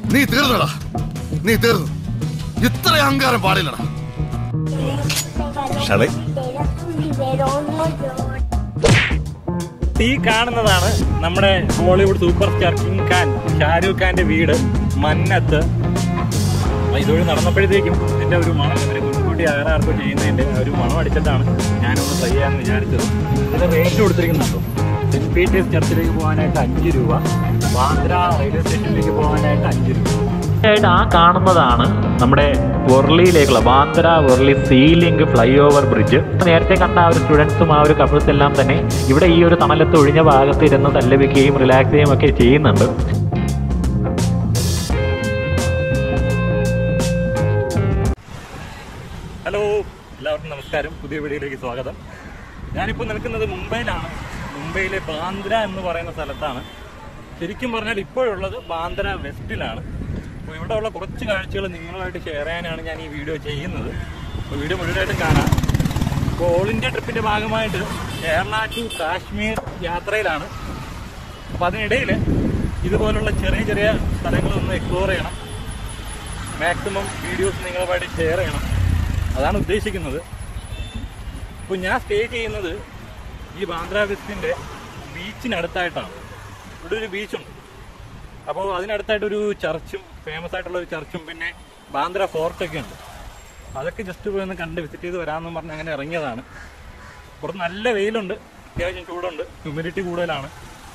നീ തീർന്നടാ നീ തീർന്നു ഇത്ര അഹങ്കാരം പാടില്ലടാ ഷടേ ഈ കാണുന്നതാണ് നമ്മുടെ Bollywood super star king Khan Shahrukh ഖാന്റെ വീട് മന്നത്ത് അപ്പൊ ഇതുവഴി നടന്നപ്പോഴത്തേക്കും ഇതിന്റെ ഒരു മണം ഇവര് മുൻകൂട്ടി വേറെ ആർക്കും ചെയ്യുന്നതിന്റെ ആ ഒരു മണം അടിച്ചിട്ടാണ് ഞാനൊന്ന് ട്രൈ ചെയ്യാന്ന് വിചാരിച്ചത് ഇതിന്റെ റേറ്റ് കൊടുത്തിരിക്കുന്നുണ്ടോ സെന്റ് പീറ്റേഴ്സ് ചർച്ചിലേക്ക് പോകാനായിട്ട് അഞ്ച് രൂപ ബാന്ദ്ര റെയിൽവേ സ്റ്റേഷനിലേക്ക് പോകാനായിട്ട് അഞ്ച് രൂപ ആയിട്ട് ആ കാണുന്നതാണ് നമ്മുടെ വർളിയിലേക്കുള്ള Bandra Worli sea link fly over bridge നേരത്തെ കണ്ട ആ ഒരു സ്റ്റുഡൻസും ആ ഒരു കപ്പിൾസ് എല്ലാം തന്നെ ഇവിടെ ഈ ഒരു തണലത്ത് ഒഴിഞ്ഞ ഭാഗത്ത് ഇരുന്ന് തല്ലപിക്കുകയും റിലാക്സ് ചെയ്യുകയും ഒക്കെ ചെയ്യുന്നുണ്ട് ഹലോ എല്ലാവർക്കും നമസ്കാരം പുതിയ വീഡിയോയിലേക്ക് സ്വാഗതം ഞാനിപ്പോൾ നിൽക്കുന്നത് മുംബൈയിലാണ് മുംബൈയിലെ ബാന്ദ്ര എന്ന് പറയുന്ന സ്ഥലത്താണ് ശരിക്കും പറഞ്ഞാൽ ഇപ്പോഴുള്ളത് ബാന്ദ്ര വെസ്റ്റിലാണ് അപ്പോൾ ഇവിടെ ഉള്ള കുറച്ച് കാഴ്ചകൾ നിങ്ങളുമായിട്ട് ഷെയർ ചെയ്യാനാണ് ഞാൻ ഈ വീഡിയോ ചെയ്യുന്നത് അപ്പോൾ വീഡിയോ മുഴുവനായിട്ട് കാണാം അപ്പോൾ ഓൾ ഇന്ത്യ ട്രിപ്പിൻ്റെ ഭാഗമായിട്ട് കേരള ടു കാശ്മീർ യാത്രയിലാണ് അപ്പോൾ അതിനിടയിൽ ഇതുപോലുള്ള ചെറിയ ചെറിയ സ്ഥലങ്ങളൊന്ന് എക്സ്പ്ലോർ ചെയ്യണം മാക്സിമം വീഡിയോസ് നിങ്ങളുമായിട്ട് ഷെയർ ചെയ്യണം അതാണ് ഉദ്ദേശിക്കുന്നത് ഇപ്പോൾ ഞാൻ സ്റ്റേ ചെയ്യുന്നത് ഈ ബാന്ദ്ര വെസ്റ്റിൻ്റെ ബീച്ചിനടുത്തായിട്ടാണ് ഇവിടെ ഒരു ബീച്ചുണ്ട് അപ്പോൾ അതിനടുത്തായിട്ടൊരു ചർച്ചും ഫേമസ് ആയിട്ടുള്ള ഒരു ചർച്ചും പിന്നെ ബാന്ദ്ര ഫോർട്ടൊക്കെ ഉണ്ട് അതൊക്കെ ജസ്റ്റ് പോയി ഒന്ന് കണ്ട് വിസിറ്റ് ചെയ്ത് വരാമെന്നും പറഞ്ഞ് അങ്ങനെ ഇറങ്ങിയതാണ് പുറത്ത് നല്ല വെയിലുണ്ട് അത്യാവശ്യം ചൂടുണ്ട് ഹ്യൂമിഡിറ്റി കൂടുതലാണ്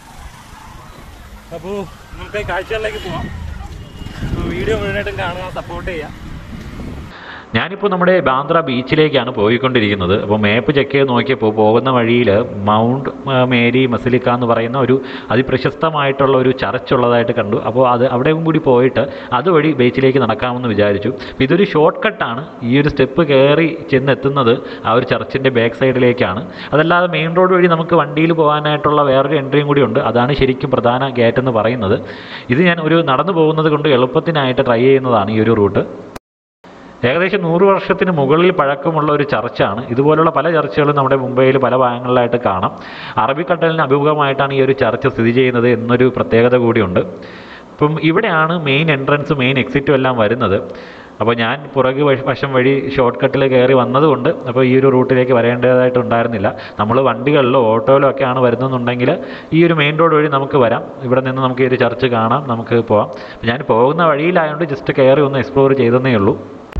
അപ്പോൾ നമുക്ക് ഈ കാഴ്ചകളിലേക്ക് പോവാം അപ്പോൾ വീഡിയോ മുഴുവനായിട്ടും കാണുക സപ്പോർട്ട് ചെയ്യാം ഞാനിപ്പോൾ നമ്മുടെ ബാന്ദ്ര ബീച്ചിലേക്കാണ് പോയിക്കൊണ്ടിരിക്കുന്നത് അപ്പോൾ മാപ്പ് ചെക്ക് ചെയ്ത് നോക്കിയപ്പോൾ പോകുന്ന വഴിയിൽ മൗണ്ട് ആ, മേരി മസിലിക്ക എന്ന് പറയുന്ന ഒരു അതിപ്രശസ്തമായിട്ടുള്ള ഒരു ചർച്ച് ഉള്ളതായിട്ട് കണ്ടു അപ്പോൾ അത് അവിടെയും കൂടി പോയിട്ട് അതുവഴി ബീച്ചിലേക്ക് നടക്കാമെന്ന് വിചാരിച്ചു അപ്പോൾ ഇതൊരു ഷോർട്ട് കട്ടാണ് ഈ ഒരു സ്റ്റെപ്പ് കയറി ചെന്നെത്തുന്നത് ആ ഒരു ചർച്ചിൻ്റെ ബാക്ക് സൈഡിലേക്കാണ് അതല്ലാതെ മെയിൻ റോഡ് വഴി നമുക്ക് വണ്ടിയിൽ പോകാനായിട്ടുള്ള വേറൊരു എൻട്രിയും കൂടി ഉണ്ട് അതാണ് ശരിക്കും പ്രധാന ഗേറ്റ് എന്ന് പറയുന്നത് ഇത് ഞാൻ ഒരു നടന്നു പോകുന്നത് കൊണ്ട് എളുപ്പത്തിനായിട്ട് ട്രൈ ചെയ്യുന്നതാണ് ഈ ഒരു റൂട്ട് ഏകദേശം നൂറ് വർഷത്തിന് മുകളിൽ പഴക്കമുള്ള ഒരു ചർച്ചാണ് ഇതുപോലുള്ള പല ചർച്ചുകളും നമ്മുടെ മുംബൈയിൽ പല ഭാഗങ്ങളിലായിട്ട് കാണാം അറബിക്കടലിന് അഭിമുഖമായിട്ടാണ് ഈ ഒരു ചർച്ച് സ്ഥിതി ചെയ്യുന്നത് എന്നൊരു പ്രത്യേകത കൂടിയുണ്ട് അപ്പം ഇവിടെയാണ് മെയിൻ എൻട്രൻസ് മെയിൻ എക്സിറ്റും എല്ലാം വരുന്നത് അപ്പോൾ ഞാൻ പുറകു വശ- വശം വഴി ഷോർട്ട് കട്ടിൽ കയറി വന്നതുകൊണ്ട് അപ്പോൾ ഈ ഒരു റൂട്ടിലേക്ക് വരേണ്ടതായിട്ടുണ്ടായിരുന്നില്ല നമ്മൾ വണ്ടികളിലോ ഓട്ടോയിലോ ഒക്കെയാണ് വരുന്നതെന്നുണ്ടെങ്കിൽ ഈ ഒരു മെയിൻ റോഡ് വഴി നമുക്ക് വരാം ഇവിടെ നിന്ന് നമുക്ക് ഈ ഒരു ചർച്ച് കാണാം നമുക്ക് പോവാം അപ്പോൾ ഞാൻ പോകുന്ന വഴിയിലായതുകൊണ്ട് ജസ്റ്റ് കയറി ഒന്ന് എക്സ്പ്ലോർ ചെയ്തെന്നേ ഉള്ളൂ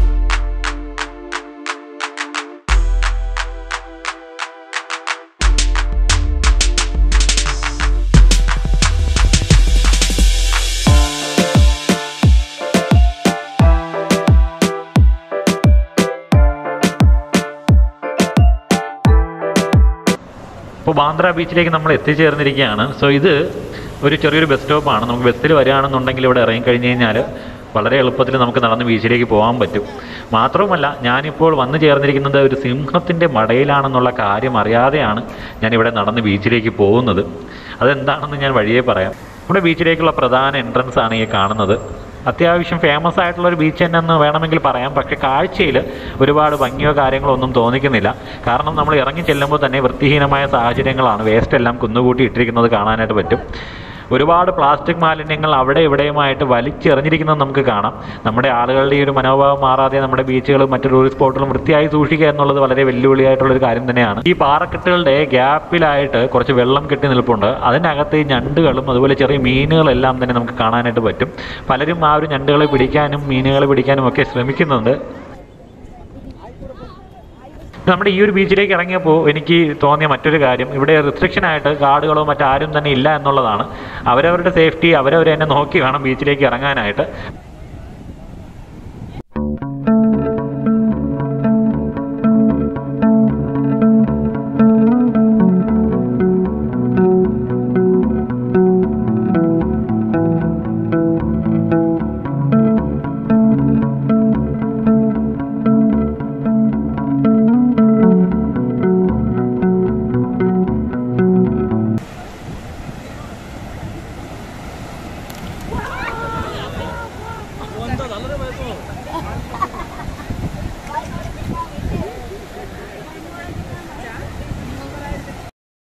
ഇപ്പോൾ ബാന്ദ്ര ബീച്ചിലേക്ക് നമ്മൾ എത്തിച്ചേർന്നിരിക്കുകയാണ് സോ ഇത് ഒരു ചെറിയൊരു ബസ് സ്റ്റോപ്പാണ് നമുക്ക് ബസ്സിൽ വരികയാണെന്നുണ്ടെങ്കിൽ ഇവിടെ ഇറങ്ങിക്കഴിഞ്ഞ് കഴിഞ്ഞാൽ വളരെ എളുപ്പത്തിൽ നമുക്ക് നടന്ന് ബീച്ചിലേക്ക് പോകാൻ പറ്റും മാത്രവുമല്ല ഞാനിപ്പോൾ വന്നു ചേർന്നിരിക്കുന്നത് ഒരു സിംഹത്തിൻ്റെ മടയിലാണെന്നുള്ള കാര്യം അറിയാതെയാണ് ഞാനിവിടെ നടന്ന് ബീച്ചിലേക്ക് പോകുന്നത് അതെന്താണെന്ന് ഞാൻ വഴിയേ പറയാം നമ്മുടെ ബീച്ചിലേക്കുള്ള പ്രധാന എൻട്രൻസ് ആണ് ഈ കാണുന്നത് അത്യാവശ്യം ഫേമസ് ആയിട്ടുള്ള ഒരു ബീച്ച് തന്നെ എന്ന് വേണമെങ്കിൽ പറയാം പക്ഷേ കാഴ്ചയിൽ ഒരുപാട് ഭംഗിയോ കാര്യങ്ങളോ ഒന്നും തോന്നിക്കുന്നില്ല കാരണം നമ്മൾ ഇറങ്ങി ചെല്ലുമ്പോൾ തന്നെ വൃത്തിഹീനമായ സാഹചര്യങ്ങളാണ് വേസ്റ്റ് എല്ലാം കുന്നുകൂട്ടി ഇട്ടിരിക്കുന്നത് കാണാനായിട്ട് പറ്റും ഒരുപാട് പ്ലാസ്റ്റിക് മാലിന്യങ്ങൾ അവിടെ ഇവിടെയുമായിട്ട് വലിച്ചെറിഞ്ഞിരിക്കുന്നത് നമുക്ക് കാണാം നമ്മുടെ ആളുകളുടെ ഈ ഒരു മനോഭാവം മാറാതെ നമ്മുടെ ബീച്ചുകളും മറ്റു ടൂറിസ്റ്റ് സ്പോട്ടുകളും വൃത്തിയായി സൂക്ഷിക്കുക എന്നുള്ളത് വളരെ വെല്ലുവിളിയായിട്ടുള്ള ഒരു കാര്യം തന്നെയാണ് ഈ പാറക്കെട്ടുകളുടെ ഗ്യാപ്പിലായിട്ട് കുറച്ച് വെള്ളം കെട്ടി നിൽപ്പുണ്ട് അതിനകത്ത് ഈ ഞണ്ടുകളും അതുപോലെ ചെറിയ മീനുകളെല്ലാം തന്നെ നമുക്ക് കാണാനായിട്ട് പറ്റും പലരും ആ ഒരു ഞണ്ടുകളെ പിടിക്കാനും മീനുകളെ പിടിക്കാനും ഒക്കെ ശ്രമിക്കുന്നുണ്ട് നമ്മുടെ ഈ ഒരു ബീച്ചിലേക്ക് ഇറങ്ങിയപ്പോൾ എനിക്ക് തോന്നിയ മറ്റൊരു കാര്യം ഇവിടെ റിസ്ട്രിക്ഷൻ ആയിട്ട് ഗാർഡുകളോ മറ്റാരും തന്നെ ഇല്ല എന്നുള്ളതാണ് അവരവരുടെ സേഫ്റ്റി അവരവർ തന്നെ നോക്കി വേണം ബീച്ചിലേക്ക് ഇറങ്ങാനായിട്ട്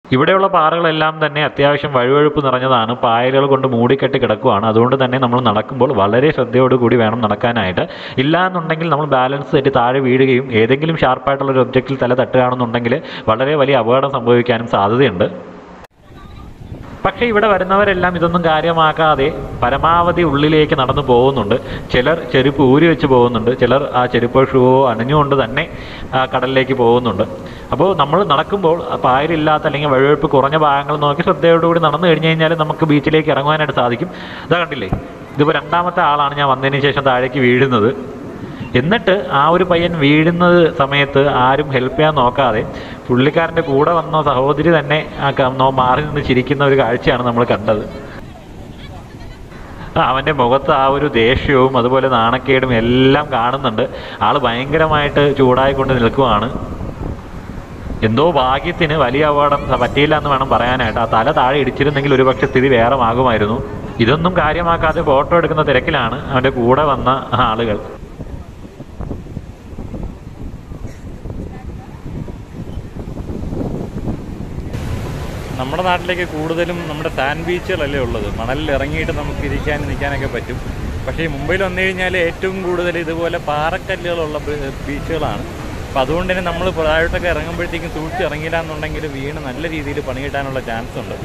ഇവിടെയുള്ള പാറകളെല്ലാം തന്നെ അത്യാവശ്യം വഴുവഴുപ്പ് നിറഞ്ഞതാണ് പായലുകൾ കൊണ്ട് മൂടിക്കെട്ടി കിടക്കുകയാണ് അതുകൊണ്ട് തന്നെ നമ്മൾ നടക്കുമ്പോൾ വളരെ ശ്രദ്ധയോടുകൂടി വേണം നടക്കാനായിട്ട് ഇല്ല എന്നുണ്ടെങ്കിൽ നമ്മൾ ബാലൻസ് തെറ്റി താഴെ വീഴുകയും ഏതെങ്കിലും ഷാർപ്പായിട്ടുള്ള ഒരു ഒബ്ജക്റ്റിൽ തല തട്ടുകയാണെന്നുണ്ടെങ്കിൽ വളരെ വലിയ അപകടം സംഭവിക്കാനും സാധ്യതയുണ്ട് പക്ഷേ ഇവിടെ വരുന്നവരെല്ലാം ഇതൊന്നും കാര്യമാക്കാതെ പരമാവധി ഉള്ളിലേക്ക് നടന്നു പോകുന്നുണ്ട് ചിലർ ചെരുപ്പ് ഊരി വെച്ച് പോകുന്നുണ്ട് ചിലർ ആ ചെരുപ്പോ ഷൂവോ അനഞ്ഞുകൊണ്ട് തന്നെ ആ കടലിലേക്ക് പോകുന്നുണ്ട് അപ്പോൾ നമ്മൾ നടക്കുമ്പോൾ ആ പായലില്ലാത്ത അല്ലെങ്കിൽ വഴുവഴുപ്പ് കുറഞ്ഞ ഭാഗങ്ങൾ നോക്കി ശ്രദ്ധയോടുകൂടി നടന്നു കഴിഞ്ഞ് കഴിഞ്ഞാൽ നമുക്ക് ബീച്ചിലേക്ക് ഇറങ്ങുവാനായിട്ട് സാധിക്കും ഇതാ കണ്ടില്ലേ ഇതിപ്പോൾ രണ്ടാമത്തെ ആളാണ് ഞാൻ വന്നതിന് ശേഷം താഴേക്ക് വീഴുന്നത് എന്നിട്ട് ആ ഒരു പയ്യൻ വീഴുന്നത് സമയത്ത് ആരും ഹെൽപ്പ് ചെയ്യാൻ നോക്കാതെ പുള്ളിക്കാരൻ്റെ കൂടെ വന്ന സഹോദരി തന്നെ ആ ക- നോ- മാറി നിന്ന് ചിരിക്കുന്ന ഒരു കാഴ്ചയാണ് നമ്മൾ കണ്ടത് ആ, അവൻ്റെ മുഖത്ത് ആ ഒരു ദേഷ്യവും അതുപോലെ നാണക്കേടും എല്ലാം കാണുന്നുണ്ട് ആൾ ഭയങ്കരമായിട്ട് ചൂടായിക്കൊണ്ട് നിൽക്കുവാണ് എന്തോ ഭാഗ്യത്തിന് വലിയ അപകടം പറ്റിയില്ല എന്ന് വേണം പറയാനായിട്ട് ആ തല താഴെ ഇടിച്ചിരുന്നെങ്കിൽ ഒരുപക്ഷെ സ്ഥിതി വേറെ ആകുമായിരുന്നു ഇതൊന്നും കാര്യമാക്കാതെ ഫോട്ടോ എടുക്കുന്ന തിരക്കിലാണ് അവൻ്റെ കൂടെ വന്ന ആളുകൾ നമ്മുടെ നാട്ടിലേക്ക് കൂടുതലും നമ്മുടെ സാൻഡ് ബീച്ചുകളല്ലേ ഉള്ളത് മണലിൽ ഇറങ്ങിയിട്ട് നമുക്ക് ഇരിക്കാൻ നിൽക്കാനൊക്കെ പറ്റും പക്ഷേ ഈ മുംബൈയിൽ വന്നു കഴിഞ്ഞാൽ ഏറ്റവും കൂടുതൽ ഇതുപോലെ പാറക്കല്ലുകളുള്ള ബീ- ബീച്ചുകളാണ് അപ്പോൾ അതുകൊണ്ട് തന്നെ നമ്മൾ താഴോട്ടൊക്കെ ഇറങ്ങുമ്പോഴത്തേക്കും സൂക്ഷിച്ച് ഇറങ്ങിയില്ല എന്നുണ്ടെങ്കിൽ വീണ് നല്ല രീതിയിൽ പണി കിട്ടാനുള്ള ചാൻസ് ഉണ്ട്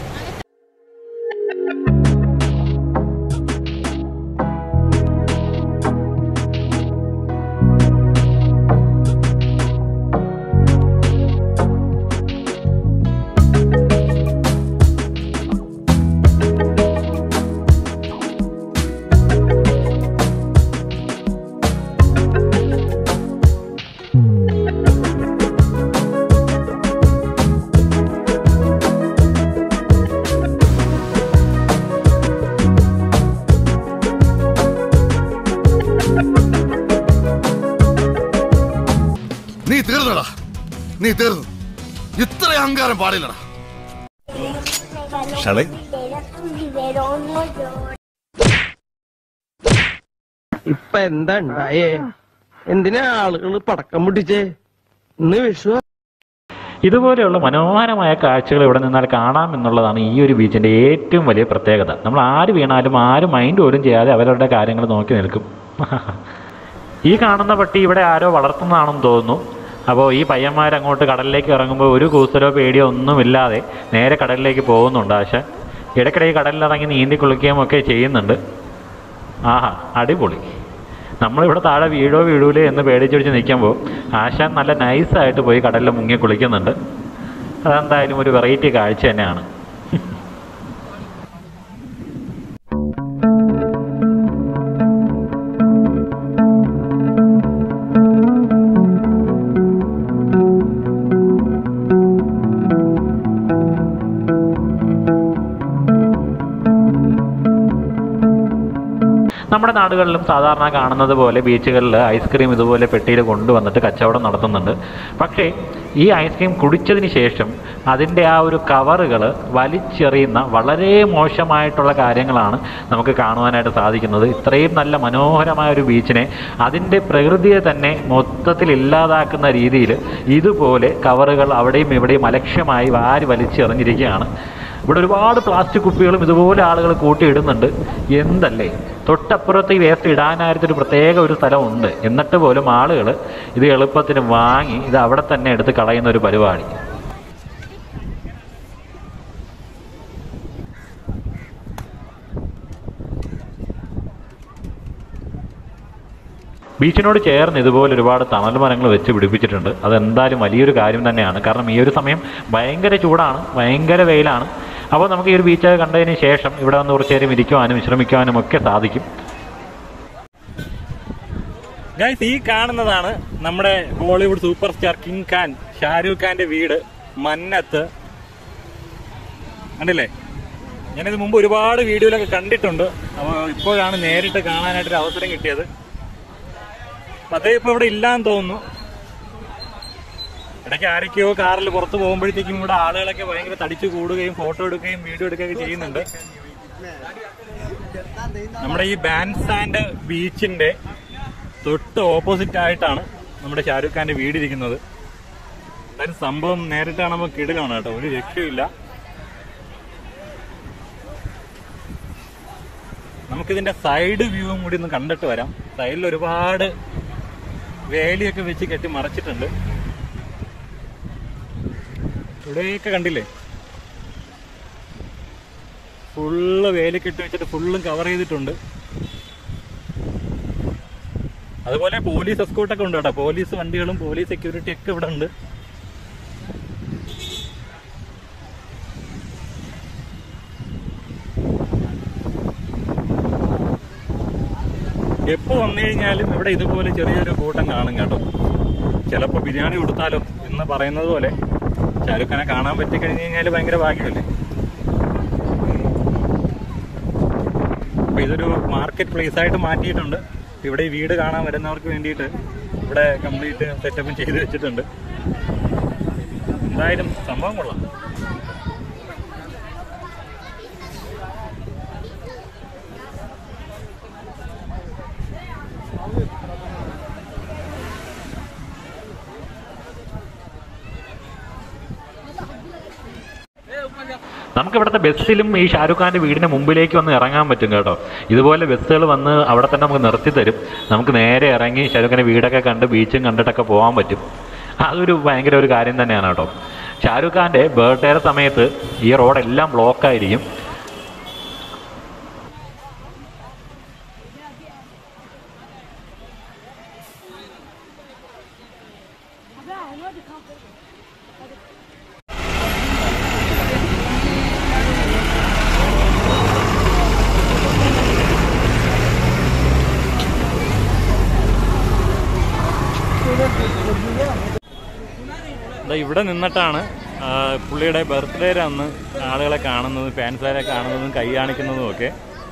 നീ തീർന്നടാ നീ തീർന്നു ഇത്ര അഹങ്കാരം പാടില്ലടാ ഷളെ ഇപ്പൊ എന്താ ഉണ്ടായേ എന്തിനാ ആളുകൾ പടക്കം പൊട്ടിച്ചേ ഇന്ന് വിഷു ഇതുപോലെയുള്ള മനോഹരമായ കാഴ്ചകൾ ഇവിടെ നിന്നാൽ കാണാം എന്നുള്ളതാണ് ഈ ഒരു ബീച്ചിൻ്റെ ഏറ്റവും വലിയ പ്രത്യേകത നമ്മൾ ആര് വീണാലും ആരും മൈൻഡ് പോലും ചെയ്യാതെ അവരവരുടെ കാര്യങ്ങൾ നോക്കി നിൽക്കും ഈ കാണുന്ന പട്ടി ഇവിടെ ആരോ വളർത്തുന്നതാണെന്ന് തോന്നുന്നു അപ്പോൾ ഈ പയ്യന്മാർ അങ്ങോട്ട് കടലിലേക്ക് ഇറങ്ങുമ്പോൾ ഒരു കൂസലോ പേടിയോ ഒന്നുമില്ലാതെ നേരെ കടലിലേക്ക് പോകുന്നുണ്ട് ആശ ഇടയ്ക്കിടെ കടലിലിറങ്ങി നീന്തി കുളിക്കുകയും ഒക്കെ ചെയ്യുന്നുണ്ട് ആഹാ അടിപൊളി നമ്മളിവിടെ താഴെ വീഴോ വീഴൂലേ എന്ന് പേടിച്ചൊടിച്ച് നിൽക്കുമ്പോൾ ആശാൻ നല്ല നൈസായിട്ട് പോയി കടലിൽ മുങ്ങി കുളിക്കുന്നുണ്ട് അതെന്തായാലും ഒരു വെറൈറ്റി കാഴ്ച തന്നെയാണ് നമ്മുടെ നാടുകളിലും സാധാരണ കാണുന്നത് പോലെ ബീച്ചുകളിൽ ഐസ്ക്രീം ഇതുപോലെ പെട്ടിയിൽ കൊണ്ടുവന്നിട്ട് കച്ചവടം നടത്തുന്നുണ്ട് പക്ഷേ ഈ ഐസ്ക്രീം കുടിച്ചതിന് ശേഷം അതിൻ്റെ ആ ഒരു കവറുകൾ വലിച്ചെറിയുന്ന വളരെ മോശമായിട്ടുള്ള കാര്യങ്ങളാണ് നമുക്ക് കാണുവാനായിട്ട് സാധിക്കുന്നത് ഇത്രയും നല്ല മനോഹരമായ ഒരു ബീച്ചിനെ അതിൻ്റെ പ്രകൃതിയെ തന്നെ മൊത്തത്തിൽ ഇല്ലാതാക്കുന്ന രീതിയിൽ ഇതുപോലെ കവറുകൾ അവിടെയും ഇവിടെയും അലക്ഷ്യമായി വാരി വലിച്ചെറിഞ്ഞിരിക്കുകയാണ് ഇവിടെ ഒരുപാട് പ്ലാസ്റ്റിക് കുപ്പികളും ഇതുപോലെ ആളുകൾ കൂട്ടിയിടുന്നുണ്ട് എന്തല്ലേ തൊട്ടപ്പുറത്ത് ഈ വേസ്റ്റ് ഇടാനായിട്ട് ഒരു പ്രത്യേക ഒരു സ്ഥലമുണ്ട് എന്നിട്ട് പോലും ആളുകൾ ഇത് എളുപ്പത്തിന് വാങ്ങി ഇത് അവിടെ തന്നെ എടുത്ത് കളയുന്ന ഒരു പരിപാടി ബീച്ചിനോട് ചേർന്ന് ഇതുപോലെ ഒരുപാട് തണൽ മരങ്ങൾ വെച്ച് പിടിപ്പിച്ചിട്ടുണ്ട് അതെന്തായാലും വലിയൊരു കാര്യം തന്നെയാണ് കാരണം ഈ ഒരു സമയം ഭയങ്കര ചൂടാണ് ഭയങ്കര വെയിലാണ് അപ്പോൾ നമുക്ക് ഈ ഒരു ബീച്ച് കണ്ടതിന് ശേഷം ഇവിടെ വന്ന് കുറച്ച് നേരം ഇരിക്കുവാനും വിശ്രമിക്കുവാനും ഒക്കെ സാധിക്കും ഗൈസ് ഈ കാണുന്നതാണ് നമ്മുടെ Bollywood super star king Khan Shahrukh ഖാന്റെ വീട് മന്നത്ത് കണ്ടില്ലേ ഞാനിത് മുമ്പ് ഒരുപാട് വീഡിയോയിലൊക്കെ കണ്ടിട്ടുണ്ട് അപ്പോൾ ഇപ്പോഴാണ് നേരിട്ട് കാണാനായിട്ടൊരു അവസരം കിട്ടിയത് അപ്പൊ അദ്ദേഹം ഇപ്പൊ ഇവിടെ ഇല്ലാന്ന് തോന്നുന്നു ഇടയ്ക്ക് ആരൊക്കെയോ കാറിൽ പുറത്ത് പോകുമ്പോഴത്തേക്കും ഇവിടെ ആളുകളൊക്കെ ഭയങ്കര തടിച്ചു കൂടുകയും ഫോട്ടോ എടുക്കുകയും വീഡിയോ എടുക്കുകയൊക്കെ ചെയ്യുന്നുണ്ട് നമ്മുടെ ഈ ബാൻഡ് സ്റ്റാൻഡ് ബീച്ചിന്റെ തൊട്ട് ഓപ്പോസിറ്റ് ആയിട്ടാണ് നമ്മുടെ ഷാരൂഖ് ഖാന്റെ വീടിരിക്കുന്നത് എന്തായാലും സംഭവം നേരിട്ട് കാണുമ്പോൾ കിടിലാണ് കേട്ടോ ഒരു രക്ഷയില്ല നമുക്കിതിന്റെ സൈഡ് വ്യൂവും കൂടി ഒന്ന് കണ്ടിട്ട് വരാം സൈഡിൽ ഒരുപാട് വേലിയൊക്കെ വെച്ച് കെട്ടി മറച്ചിട്ടുണ്ട് ഇവിടെയൊക്കെ കണ്ടില്ലേ ഫുള്ള് വേലി കെട്ടി വെച്ചിട്ട് ഫുള്ളും കവർ ചെയ്തിട്ടുണ്ട് അതുപോലെ പോലീസ് എസ്കോട്ടൊക്കെ ഉണ്ട് കേട്ടോ പോലീസ് വണ്ടികളും പോലീസ് സെക്യൂരിറ്റി ഒക്കെ ഇവിടെ ഉണ്ട് എപ്പോ വന്നു കഴിഞ്ഞാലും ഇവിടെ ഇതുപോലെ ചെറിയൊരു കൂട്ടം കാണും കേട്ടോ ചിലപ്പോ ബിരിയാണി കൊടുത്താലോ എന്ന് പറയുന്നത് പോലെ ഷാരൂഖ് ഖാനെ കാണാൻ പറ്റി കഴിഞ്ഞു കഴിഞ്ഞാൽ ഭയങ്കര ഭാഗ്യമല്ലേ അപ്പൊ ഇതൊരു മാർക്കറ്റ് പ്ലേസ് ആയിട്ട് മാറ്റിയിട്ടുണ്ട് ഇവിടെ ഈ വീട് കാണാൻ വരുന്നവർക്ക് വേണ്ടിയിട്ട് ഇവിടെ കംപ്ലീറ്റ് സെറ്റപ്പും ചെയ്ത് വെച്ചിട്ടുണ്ട് എന്തായാലും സംഭവം കൊള്ളാം നമുക്ക് ഇവിടുത്തെ ബസ്സിലും ഈ ഷാരൂഖ് ഖാന്റെ വീടിന്റെ മുമ്പിലേക്ക് വന്ന് ഇറങ്ങാൻ പറ്റും കേട്ടോ ഇതുപോലെ ബസ്സുകൾ വന്ന് അവിടെ തന്നെ നമുക്ക് നിർത്തി തരും നമുക്ക് നേരെ ഇറങ്ങി ഷാരൂഖ് ഖാന്റെ വീടൊക്കെ കണ്ട് ബീച്ചും കണ്ടിട്ടൊക്കെ പോകാൻ പറ്റും അതൊരു ഭയങ്കര ഒരു കാര്യം തന്നെയാണ് കേട്ടോ ഷാരൂഖ് ഖാന്റെ ബർത്ത്ഡേയുടെ സമയത്ത് ഈ റോഡെല്ലാം ബ്ലോക്ക് ആയിരിക്കും ദാ ഇവിടെ നിന്നിട്ടാണ് ആ, പുള്ളിയുടെ ബർത്ത്ഡേയുടെ അന്ന് ആളുകളെ കാണുന്നതും ഫാൻസുകാരെ കാണുന്നതും കൈ കാണിക്കുന്നതും ഒക്കെ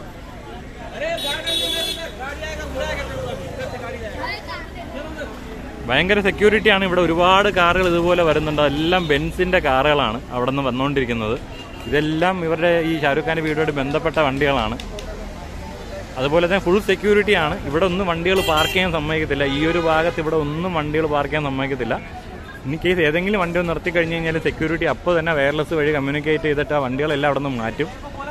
ഭയങ്കര സെക്യൂരിറ്റിയാണ് ഇവിടെ ഒരുപാട് കാറുകൾ ഇതുപോലെ വരുന്നുണ്ട് എല്ലാം ബെൻസിന്റെ കാറുകളാണ് അവിടെ നിന്ന് വന്നുകൊണ്ടിരിക്കുന്നത് ഇതെല്ലാം ഇവരുടെ ഈ ഷാരൂഖ് ഖാന്റെ വീടുമായിട്ട് ബന്ധപ്പെട്ട വണ്ടികളാണ് അതുപോലെ തന്നെ ഫുൾ സെക്യൂരിറ്റി ആണ് ഇവിടെ ഒന്നും വണ്ടികൾ പാർക്ക് ചെയ്യാൻ സമ്മതിക്കത്തില്ല ഈ ഒരു ഭാഗത്ത് ഇവിടെ ഒന്നും വണ്ടികൾ പാർക്ക് ചെയ്യാൻ സമ്മതിക്കത്തില്ല ഇനി കേസ് ഏതെങ്കിലും വണ്ടി ഒന്ന് നിർത്തി കഴിഞ്ഞ് കഴിഞ്ഞാൽ സെക്യൂരിറ്റി അപ്പോൾ തന്നെ വയർലെസ് വഴി കമ്മ്യൂണിക്കേറ്റ് ചെയ്തിട്ട് ആ വണ്ടികളെല്ലാം അവിടെ നിന്ന് മാറ്റും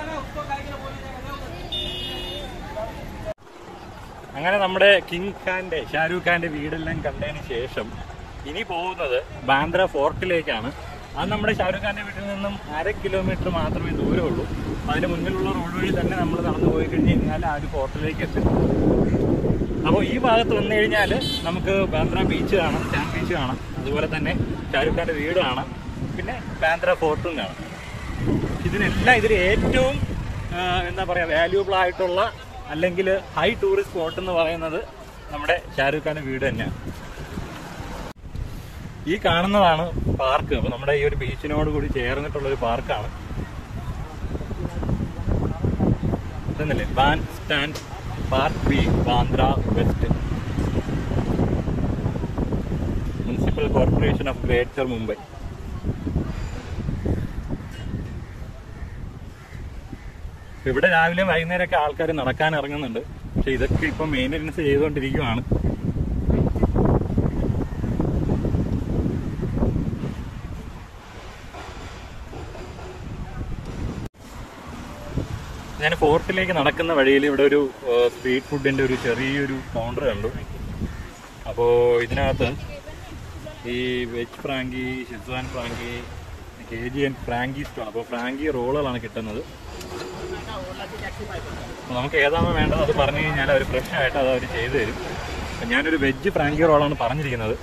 അങ്ങനെ നമ്മുടെ കിങ് ഖാന്റെ ഷാരൂഖ് ഖാന്റെ വീടെല്ലാം കണ്ടതിന് ശേഷം ഇനി പോകുന്നത് ബാന്ദ്ര ഫോർട്ടിലേക്കാണ് അത് നമ്മുടെ ഷാരൂഖ് ഖാന്റെ വീട്ടിൽ നിന്നും അര കിലോമീറ്റർ മാത്രമേ ദൂരമുള്ളൂ അതിന് മുന്നിലുള്ള റോഡ് വഴി തന്നെ നമ്മൾ നടന്നു പോയി കഴിഞ്ഞ് കഴിഞ്ഞാൽ ആ ഒരു ഫോർട്ടിലേക്ക് എത്തും അപ്പോൾ ഈ ഭാഗത്ത് വന്നു കഴിഞ്ഞാൽ നമുക്ക് ബാന്ദ്ര ബീച്ച് കാണാം സ്റ്റാൻ ബീച്ച് കാണാം അതുപോലെ തന്നെ ഷാരൂഖ് ഖാന്റെ വീട് കാണാം പിന്നെ ബാന്ദ്ര ഫോർട്ടും കാണാം ഇതിനെല്ലാം ഇതിൽ ഏറ്റവും ആ, എന്താ പറയുക വാല്യൂബിൾ ആയിട്ടുള്ള അല്ലെങ്കിൽ ഹൈ ടൂറിസ്റ്റ് സ്പോട്ട് എന്ന് പറയുന്നത് നമ്മുടെ ഷാരൂഖ് ഖാന്റെ വീട് തന്നെയാണ് ഈ കാണുന്നതാണ് പാർക്ക് അപ്പൊ നമ്മുടെ ഈ ഒരു ബീച്ചിനോട് കൂടി ചേർന്നിട്ടുള്ള ഒരു പാർക്കാണ് ഇതെന്നല്ലേ ബാൻ സ്റ്റാൻഡ് പാർക്ക് ബി Bandra west municipal corporation of greater Mumbai ഇപ്പൊ ഇവിടെ രാവിലെ വൈകുന്നേരമൊക്കെ ആൾക്കാർ നടക്കാൻ ഇറങ്ങുന്നുണ്ട് പക്ഷെ ഇതൊക്കെ ഇപ്പൊ മെയിൻ്റനൻസ് ചെയ്തുകൊണ്ടിരിക്കുവാണ് ഞാൻ ഫോർട്ടിലേക്ക് നടക്കുന്ന വഴിയിൽ ഇവിടെ ഒരു സ്ട്രീറ്റ് ഫുഡിന്റെ ഒരു ചെറിയൊരു കൗണ്ടർ കണ്ടു അപ്പോ ഇതിനകത്ത് ഈ veg frankie schezwan frankie K G N frankie stone അപ്പോൾ ഫ്രാങ്കി റോളുകളാണ് കിട്ടുന്നത് അപ്പോൾ നമുക്ക് ഏതാണോ വേണ്ടത് അത് പറഞ്ഞു കഴിഞ്ഞാൽ അവർ ഫ്രഷ് ആയിട്ട് അത് അവർ ചെയ്തു തരും അപ്പം ഞാനൊരു വെജ് ഫ്രാങ്കി റോളാണ് പറഞ്ഞിരിക്കുന്നത്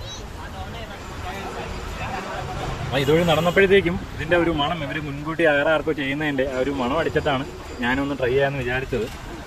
അപ്പോൾ ഇതുവഴി നടന്നപ്പോഴത്തേക്കും ഇതിൻ്റെ ഒരു മണം ഇവർ മുൻകൂട്ടി വേറെ ആർക്കോ ചെയ്യുന്നതിൻ്റെ ആ ഒരു മണം അടിച്ചിട്ടാണ് ഞാനൊന്ന് ട്രൈ ചെയ്യാമെന്ന് വിചാരിച്ചത്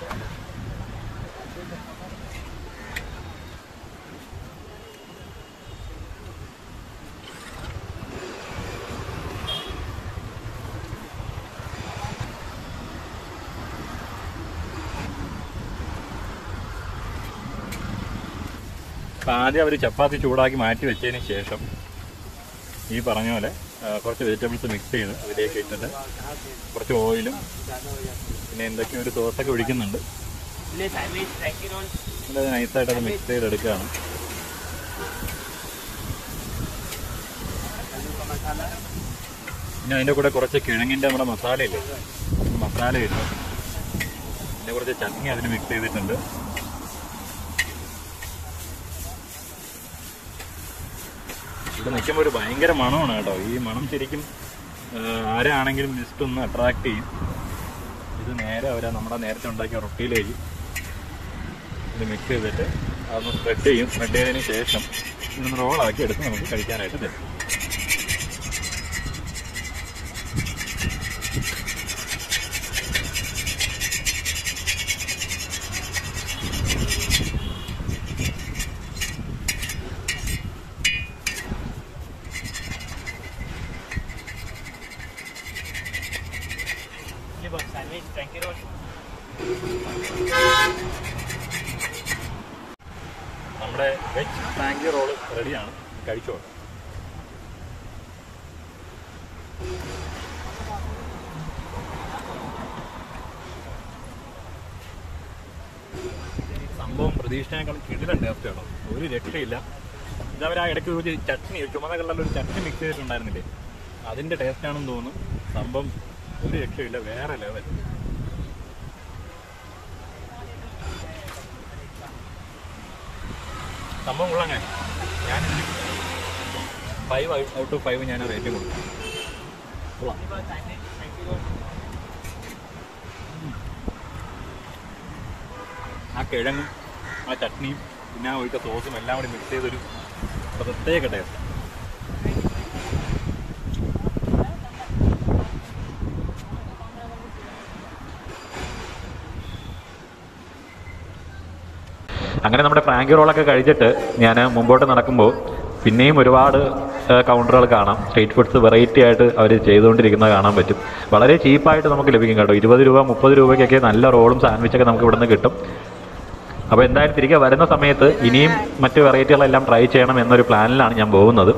അപ്പം ആദ്യം അവർ ചപ്പാത്തി ചൂടാക്കി മാറ്റി വെച്ചതിന് ശേഷം ഈ പറഞ്ഞ പോലെ ആ, കുറച്ച് വെജിറ്റബിൾസ് മിക്സ് ചെയ്ത് അതിലേക്ക് ഇട്ടിട്ട് കുറച്ച് ഓയിലും പിന്നെ എന്തൊക്കെയോ ഒരു സോസൊക്കെ ഒഴിക്കുന്നുണ്ട് എന്നിട്ട് നൈസായിട്ട് അത് മിക്സ് ചെയ്തെടുക്കുകയാണ് പിന്നെ അതിൻ്റെ കൂടെ കുറച്ച് കിഴങ്ങിൻ്റെ നമ്മുടെ മസാലയില്ലേ മസാല ഇട്ടു പിന്നെ കുറച്ച് ചട്നി അതിന് മിക്സ് ചെയ്തിട്ടുണ്ട് ഇവിടെ നിൽക്കുമ്പോൾ ഒരു ഭയങ്കര മണമാണ് കേട്ടോ ഈ മണം ശരിക്കും ആ, ആരാണെങ്കിലും ജസ്റ്റ് ഒന്ന് അട്രാക്ട് ചെയ്യും ഇത് നേരെ അവരാ നമ്മുടെ നേരത്തെ ഉണ്ടാക്കിയ റൊട്ടിയിലേക്ക് ഇത് മിക്സ് ചെയ്തിട്ട് അതൊന്ന് സ്പ്രെഡ് ചെയ്യും സ്പ്രെഡ് ചെയ്തതിന് ശേഷം ഇതൊന്ന് റോളാക്കി എടുത്ത് നമുക്ക് കഴിക്കാനായിട്ട് തരും നമ്മുടെ വെജ് ഫ്രാങ്കി റോള് റെഡിയാണ് കഴിച്ചോ സംഭവം പ്രതീക്ഷിച്ചതിനേക്കാളും കിടിലൻ ടേസ്റ്റ് കേട്ടോ ഒരു രക്ഷയില്ല ഇതവർ ആ ഇടയ്ക്ക് ഒരു ചട്നി ചുമന്ന കളറിൽ ഒരു ചട്നി മിക്സ് ചെയ്തിട്ടുണ്ടായിരുന്നില്ലേ അതിന്റെ ടേസ്റ്റ് ആണെന്ന് തോന്നുന്നു സംഭവം ഒരു രക്ഷയില്ല വേറെ ലെവൽ സംഭവം കൊള്ളാങ്ങ ഞാൻ ഫൈവ് ഔട്ട് ഓഫ് ഫൈവ് ഞാൻ റേറ്റ് കൊടുക്കും കൊള്ളാം ഉം. ആ കിഴങ്ങും ആ ചട്നിയും പിന്നെ ആ ഒഴിച്ച സോസും എല്ലാം കൂടി മിക്സ് ചെയ്തൊരു പ്രത്യേക ടേസ്റ്റ് അങ്ങനെ നമ്മുടെ ഫ്രാങ്കി റോളൊക്കെ കഴിച്ചിട്ട് ഞാൻ മുമ്പോട്ട് നടക്കുമ്പോൾ പിന്നെയും ഒരുപാട് കൗണ്ടറുകൾ കാണാം സ്ട്രീറ്റ് ഫുഡ്സ് വെറൈറ്റി ആയിട്ട് അവർ ചെയ്തുകൊണ്ടിരിക്കുന്നത് കാണാൻ പറ്റും വളരെ ചീപ്പായിട്ട് നമുക്ക് ലഭിക്കും കേട്ടോ ഇരുപത് രൂപ മുപ്പത് രൂപയ്ക്കൊക്കെ നല്ല റോളും സാൻഡ്വിച്ചൊക്കെ നമുക്ക് ഇവിടുന്ന് കിട്ടും അപ്പോൾ എന്തായാലും തിരികെ വരുന്ന സമയത്ത് ഇനിയും മറ്റ് വെറൈറ്റികളെല്ലാം ട്രൈ ചെയ്യണം എന്നൊരു പ്ലാനിലാണ് ഞാൻ പോകുന്നത്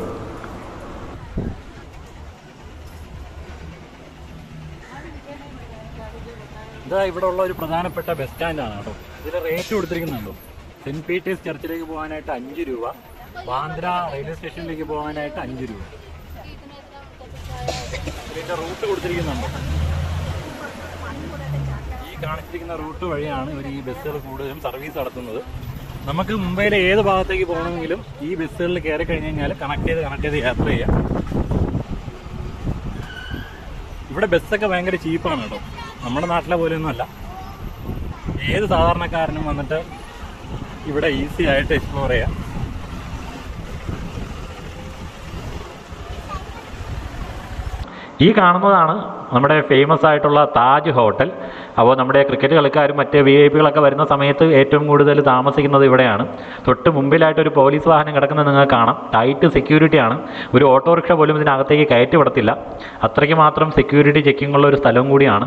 ഇതാ ഇവിടെ ഉള്ള ഒരു പ്രധാനപ്പെട്ട ബസ് സ്റ്റാൻഡാണ് കേട്ടോ ഇതിൽ റേറ്റ് കൊടുത്തിരിക്കുന്നുണ്ടോ സെന്റ് പീറ്റേഴ്സ് ചർച്ചിലേക്ക് പോകാനായിട്ട് അഞ്ച് രൂപ ബാന്ദ്ര റെയിൽവേ സ്റ്റേഷനിലേക്ക് പോകാനായിട്ട് അഞ്ച് രൂപ ഇതിന്റെ റൂട്ട് കൊടുത്തിരിക്കുന്നുണ്ടോ ഈ കാണിച്ചിരിക്കുന്ന റൂട്ട് വഴിയാണ് ഇവർ ഈ ബസ്സുകൾ കൂടുതലും സർവീസ് നടത്തുന്നത് നമുക്ക് മുംബൈയിലെ ഏത് ഭാഗത്തേക്ക് പോകണമെങ്കിലും ഈ ബസ്സുകളിൽ കയറി കഴിഞ്ഞ് കഴിഞ്ഞാൽ കണക്ട് ചെയ്ത് കണക്ട് ചെയ്ത് യാത്ര ചെയ്യാം ഇവിടെ ബസ്സൊക്കെ ഭയങ്കര ചീപ്പാണ് കേട്ടോ നമ്മുടെ നാട്ടിലെ പോലെയൊന്നും അല്ല ഏത് സാധാരണക്കാരനും വന്നിട്ട് ഇവിടെ ഈസി ആയിട്ട് എക്സ്പ്ലോർ ചെയ്യാം ഈ കാണുന്നതാണ് നമ്മുടെ ഫേമസ് ആയിട്ടുള്ള താജ് ഹോട്ടൽ അപ്പോൾ നമ്മുടെ ക്രിക്കറ്റ് കളിക്കാരും മറ്റ് വി ഐ പികളൊക്കെ വരുന്ന സമയത്ത് ഏറ്റവും കൂടുതൽ താമസിക്കുന്നത് ഇവിടെയാണ് തൊട്ട് മുമ്പിലായിട്ട് ഒരു പോലീസ് വാഹനം കിടക്കുന്നത് നിങ്ങൾക്ക് കാണാം ടൈറ്റ് സെക്യൂരിറ്റിയാണ് ഒരു ഓട്ടോറിക്ഷ പോലും ഇതിനകത്തേക്ക് കയറ്റി വിടത്തില്ല അത്രയ്ക്ക് മാത്രം സെക്യൂരിറ്റി ചെക്കിംഗ് ഉള്ള ഒരു സ്ഥലവും കൂടിയാണ്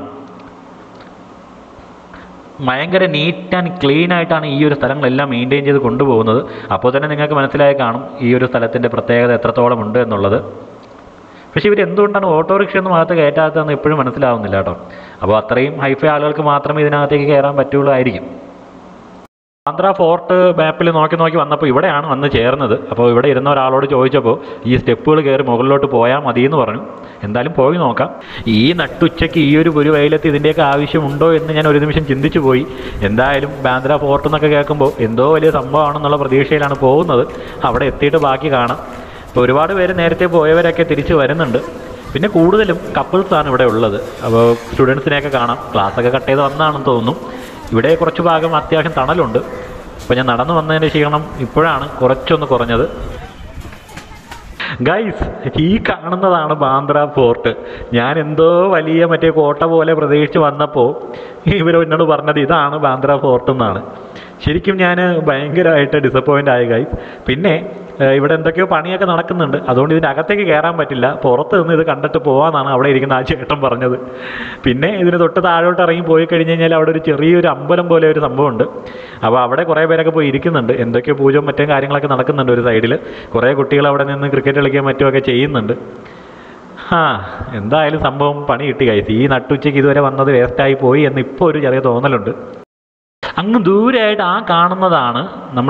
ഭയങ്കര നീറ്റ് ആൻഡ് ക്ലീൻ ആയിട്ടാണ് ഈ ഒരു സ്ഥലങ്ങളെല്ലാം മെയിൻറ്റെയിൻ ചെയ്ത് കൊണ്ടുപോകുന്നത് അപ്പോൾ തന്നെ നിങ്ങൾക്ക് മനസ്സിലായി കാണും ഈ ഒരു സ്ഥലത്തിൻ്റെ പ്രത്യേകത എത്രത്തോളം ഉണ്ട് എന്നുള്ളത് പക്ഷേ ഇവർ എന്തുകൊണ്ടാണ് ഓട്ടോറിക്ഷ ഒന്നും അകത്ത് കയറ്റാത്തതെന്ന് ഇപ്പോഴും മനസ്സിലാവുന്നില്ല കേട്ടോ അപ്പോൾ അത്രയും ഹൈഫൈ ആളുകൾക്ക് മാത്രമേ ഇതിനകത്തേക്ക് കയറാൻ പറ്റുള്ളൂ ആയിരിക്കും ആന്ധ്ര ഫോർട്ട് മാപ്പിൽ നോക്കി നോക്കി വന്നപ്പോൾ ഇവിടെയാണ് വന്ന് ചേർന്നത് അപ്പോൾ ഇവിടെ ഇരുന്ന ഒരാളോട് ചോദിച്ചപ്പോൾ ഈ സ്റ്റെപ്പുകൾ കയറി മുകളിലോട്ട് പോയാൽ മതി എന്ന് പറഞ്ഞു എന്തായാലും പോയി നോക്കാം ഈ നട്ടുച്ചയ്ക്ക് ഈ ഒരു ഒരു വെയിലത്ത് ഇതിൻ്റെയൊക്കെ ആവശ്യമുണ്ടോ എന്ന് ഞാൻ ഒരു നിമിഷം ചിന്തിച്ചു പോയി എന്തായാലും ബാന്ദ്ര ഫോർട്ട് എന്നൊക്കെ കേൾക്കുമ്പോൾ എന്തോ വലിയ സംഭവമാണെന്നുള്ള പ്രതീക്ഷയിലാണ് പോകുന്നത് അവിടെ എത്തിയിട്ട് ബാക്കി കാണാം ഇപ്പോൾ ഒരുപാട് പേര് നേരത്തെ പോയവരൊക്കെ തിരിച്ച് വരുന്നുണ്ട് പിന്നെ കൂടുതലും കപ്പിൾസാണ് ഇവിടെ ഉള്ളത് അപ്പോൾ സ്റ്റുഡൻസിനെയൊക്കെ കാണാം ക്ലാസ്സൊക്കെ കട്ട് ചെയ്ത് വന്നാണെന്ന് തോന്നുന്നു ഇവിടെ കുറച്ച് ഭാഗം അത്യാവശ്യം തണലുണ്ട് അപ്പോൾ ഞാൻ നടന്നു വന്നതിൻ്റെ ക്ഷീണം ഇപ്പോഴാണ് കുറച്ചൊന്ന് കുറഞ്ഞത് ഗൈസ് ഈ കാണുന്നതാണ് ബാന്ദ്ര ഫോർട്ട് ഞാൻ എന്തോ വലിയ മറ്റേ കോട്ട പോലെ പ്രതീക്ഷിച്ച് വന്നപ്പോൾ ഇവർ എന്നോട് പറഞ്ഞത് ഇതാണ് ബാന്ദ്ര ഫോർട്ട് എന്നാണ് ശരിക്കും ഞാൻ ഭയങ്കരമായിട്ട് ഡിസപ്പോയിൻ്റ് ആയി ഗൈസ് പിന്നെ ഏഹ്, ഇവിടെ എന്തൊക്കെയോ പണിയൊക്കെ നടക്കുന്നുണ്ട് അതുകൊണ്ട് ഇതിൻ്റെ അകത്തേക്ക് കയറാൻ പറ്റില്ല പുറത്ത് നിന്ന് ഇത് കണ്ടിട്ട് പോകാമെന്നാണ് അവിടെ ഇരിക്കുന്ന ആ ചേട്ടൻ പറഞ്ഞത് പിന്നെ ഇതിന് തൊട്ട് താഴോട്ട് ഇറങ്ങി പോയി കഴിഞ്ഞ് കഴിഞ്ഞാൽ അവിടെ ഒരു ചെറിയൊരു അമ്പലം പോലെ ഒരു സംഭവമുണ്ട് അപ്പോൾ അവിടെ കുറേ പേരൊക്കെ പോയി ഇരിക്കുന്നുണ്ട് എന്തൊക്കെയോ പൂജയും മറ്റും കാര്യങ്ങളൊക്കെ നടക്കുന്നുണ്ട് ഒരു സൈഡിൽ കുറേ കുട്ടികൾ അവിടെ നിന്ന് ക്രിക്കറ്റ് കളിക്കുകയും മറ്റുമൊക്കെ ചെയ്യുന്നുണ്ട് ആ എന്തായാലും സംഭവം പണി കിട്ടി കഴിച്ചു ഈ നട്ടുച്ചയ്ക്ക് ഇതുവരെ വന്നത് വേസ്റ്റായി പോയി എന്ന് ഇപ്പോൾ ഒരു ചെറിയ തോന്നലുണ്ട് അങ്ങ് ദൂരെയായിട്ട് ആ കാണുന്നതാണ് നമ്മുടെ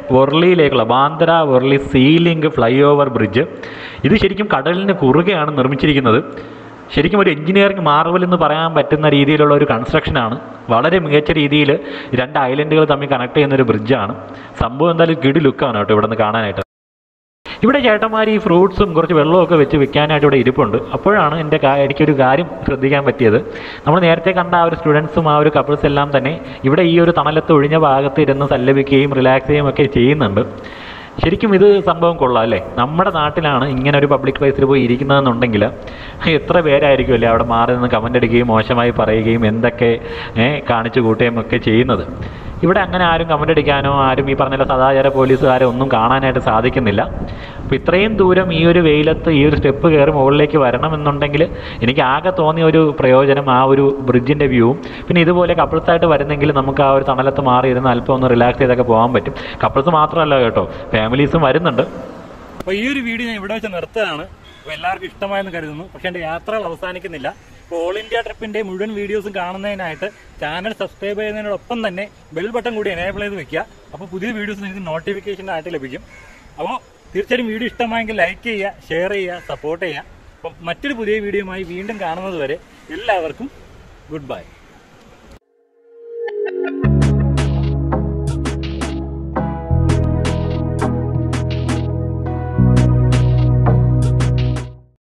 വൊർളിയിലേക്കുള്ള Bandra Worli sea link fly over bridge ഇത് ശരിക്കും കടലിന് കുറുകെയാണ് നിർമ്മിച്ചിരിക്കുന്നത് ശരിക്കും ഒരു എഞ്ചിനീയറിംഗ് മാർവൽ എന്ന് പറയാൻ പറ്റുന്ന രീതിയിലുള്ള ഒരു കൺസ്ട്രക്ഷനാണ് വളരെ മികച്ച രീതിയിൽ രണ്ട് ഐലൻഡുകൾ തമ്മിൽ കണക്ട് ചെയ്യുന്ന ഒരു ബ്രിഡ്ജാണ് സംഭവം എന്തായാലും കിടി ലുക്കാണ് കേട്ടോ ഇവിടെ നിന്ന് കാണാനായിട്ട് ഇവിടെ ചേട്ടന്മാർ ഈ ഫ്രൂട്ട്സും കുറച്ച് വെള്ളമൊക്കെ വെച്ച് വിൽക്കാനായിട്ട് ഇവിടെ ഇരിപ്പുണ്ട് അപ്പോഴാണ് എൻ്റെ കാ- എനിക്കൊരു കാര്യം ശ്രദ്ധിക്കാൻ പറ്റിയത് നമ്മൾ നേരത്തെ കണ്ട ആ ഒരു സ്റ്റുഡൻസും ആ ഒരു കപ്പിൾസ് എല്ലാം തന്നെ ഇവിടെ ഈ ഒരു തണലത്ത് ഒഴിഞ്ഞ ഭാഗത്ത് ഇരുന്ന് സല്ലപിക്കുകയും റിലാക്സ് ചെയ്യുകയും ഒക്കെ ചെയ്യുന്നുണ്ട് ശരിക്കും ഇത് സംഭവം കൊള്ളാം അല്ലേ നമ്മുടെ നാട്ടിലാണ് ഇങ്ങനെ ഒരു പബ്ലിക് പ്ലേസിൽ പോയി ഇരിക്കുന്നതെന്നുണ്ടെങ്കിൽ എത്ര പേരായിരിക്കും അല്ലേ അവിടെ മാറി നിന്ന് കമൻ്റ് അടിക്കുകയും മോശമായി പറയുകയും എന്തൊക്കെ ഏ, കാണിച്ചു കൂട്ടുകയും ഒക്കെ ചെയ്യുന്നത് ഇവിടെ അങ്ങനെ ആരും കമൻ്റ് അടിക്കാനോ ആരും ഈ പറഞ്ഞ പോലെ സദാചാര പോലീസുകാരെ ഒന്നും കാണാനായിട്ട് സാധിക്കുന്നില്ല അപ്പോൾ ഇത്രയും ദൂരം ഈ ഒരു വെയിലത്ത് ഈ ഒരു സ്റ്റെപ്പ് കയറി മുകളിലേക്ക് വരണമെന്നുണ്ടെങ്കിൽ എനിക്ക് ആകെ തോന്നിയ ഒരു പ്രയോജനം ആ ഒരു ബ്രിഡ്ജിൻ്റെ വ്യൂവും പിന്നെ ഇതുപോലെ കപ്പിൾസായിട്ട് വരുന്നെങ്കിൽ നമുക്ക് ആ ഒരു തണലത്ത് മാറി ഇരുന്ന് അല്പം ഒന്ന് റിലാക്സ് ചെയ്തൊക്കെ പോകാൻ പറ്റും കപ്പിൾസ് മാത്രമല്ല കേട്ടോ ഫാമിലീസും വരുന്നുണ്ട് അപ്പൊ ഈ ഒരു വീഡിയോ ഞാൻ ഇവിടെ വെച്ച് നിർത്തുകയാണ് അപ്പൊ എല്ലാവർക്കും ഇഷ്ടമായെന്ന് കരുതുന്നു പക്ഷെ എന്റെ യാത്രകൾ അവസാനിക്കുന്നില്ല ഇപ്പോൾ ഓൾ ഇന്ത്യ ട്രിപ്പിന്റെ മുഴുവൻ വീഡിയോസും കാണുന്നതിനായിട്ട് ചാനൽ സബ്സ്ക്രൈബ് ചെയ്യുന്നതിനോടൊപ്പം തന്നെ ബെൽ ബട്ടൺ കൂടി എനേബിൾ ചെയ്ത് വെക്കുക അപ്പോൾ പുതിയ വീഡിയോസ് നിങ്ങൾക്ക് നോട്ടിഫിക്കേഷൻ ആയിട്ട് ലഭിക്കും അപ്പോൾ തീർച്ചയായും വീഡിയോ ഇഷ്ടമായെങ്കിൽ ലൈക്ക് ചെയ്യുക ഷെയർ ചെയ്യുക സപ്പോർട്ട് ചെയ്യുക അപ്പം മറ്റൊരു പുതിയ വീഡിയോയുമായി വീണ്ടും കാണുന്നത് വരെ എല്ലാവർക്കും ഗുഡ് ബൈ